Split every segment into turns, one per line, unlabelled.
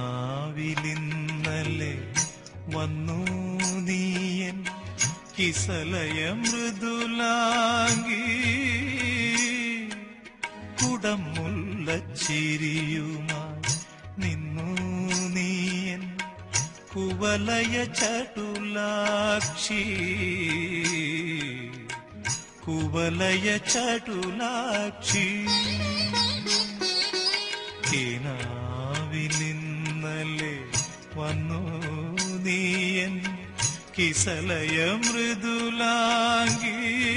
കിനാവിലിന്നലെ വന്നു നീയൻ കിസലയ മൃദുലാങ്കി കുടമുള്ള ചിരിയുമായി നിന്നു നീയൻ കുവലയ ചടുലാക്ഷി കുവലയ ചടുലാക്ഷി കിനാവിലിന്നലെ വന്നു നീയൻ കിസലയ മൃദുലാങ്കി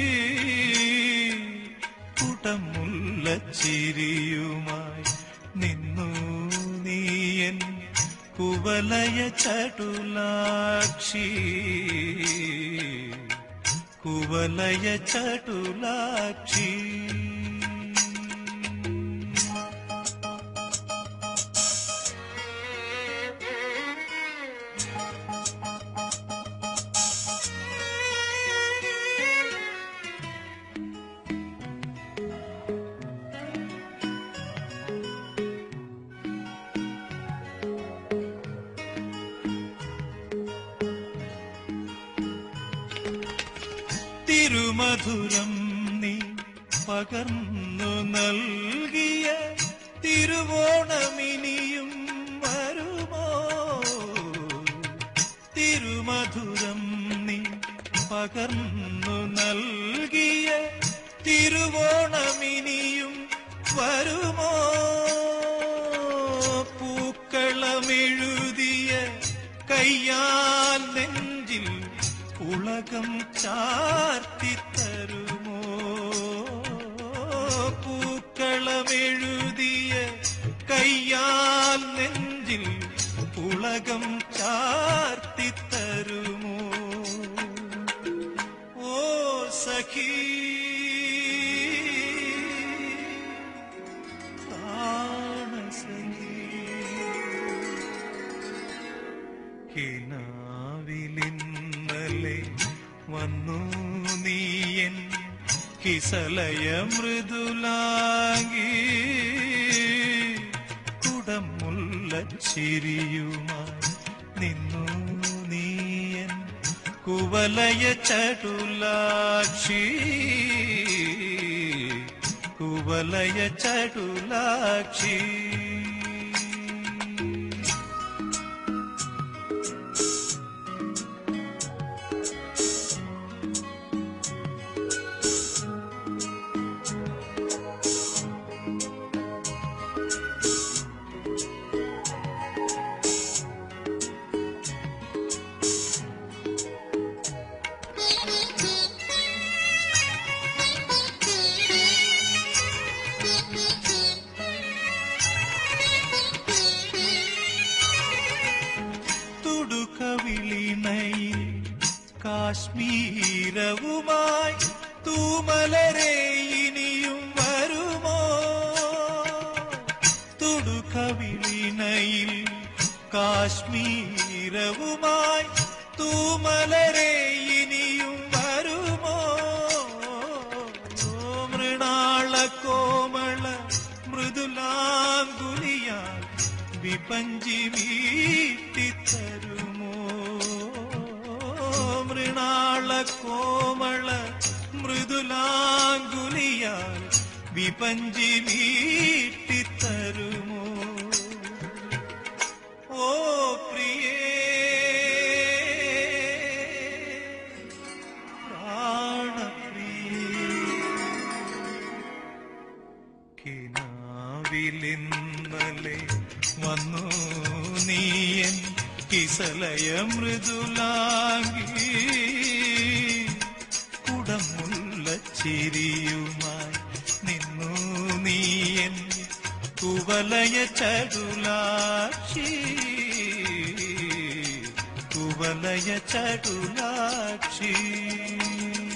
കുടമുള്ള ചിരിയുമായി നിന്നു നീയൻ കുവലയ ചടുലാക്ഷി കുവലയ ചടുലാക്ഷി തിരുമധുരം നീ പകർന്നു നൽകിയ തിരുവോണമിനിയും വരുമോ തിരുമധുരം നീ പകർന്നു നൽകിയ തിരുവോണമിനിയും വരുമോ പൂക്കളമെഴുതിയ കയ്യാൽ നെഞ്ചിൽ ഉലകം ചാർത്തിത്തരുമോ പൂക്കളമെഴുതിയ കയ്യാൽ നെഞ്ചിൽ ഉലകം ചാർത്തിത്തരുമോ ഓ സഖീ കിനാവിലിന്നലെ വന്നു നീയൻ കിസലയ മൃദുലാങ്കി കുടമുള്ള ചിരിയുമായി നിന്നു നീയൻ കുവലയ ചടുലാക്ഷി കുവലയ ചടുലാക്ഷി തുടുക്കവിളിണയിൽ കാശ്മീരവുമായി തൂമലരെ ഇനിയും വരുമോ തുടുക്കവിളിണയിൽ കാശ്മീരവുമായി തൂമലരെ ഇനിയും വരുമോ മൃണാള കോമള മൃദുലാങ്കുലിയാൽ വിപഞ്ചി വീട്ടിത്തരുമോ മൃണാള കോമള മൃദുലാങ്കുലിയാൽ വിപഞ്ചി വീട്ടിത്തരുമോ ഓ പ്രിയേ പ്രാണപ്രിയേ കിനാവിലിന്നലെ വന്നു നീയൻ കിസലയ മൃദുലാങ്കി കുടമുള്ള ചിരിയുമായി നിന്നു നീയൻ കുവലയ ചടുലാക്ഷി കുവലയ ചടുലാക്ഷി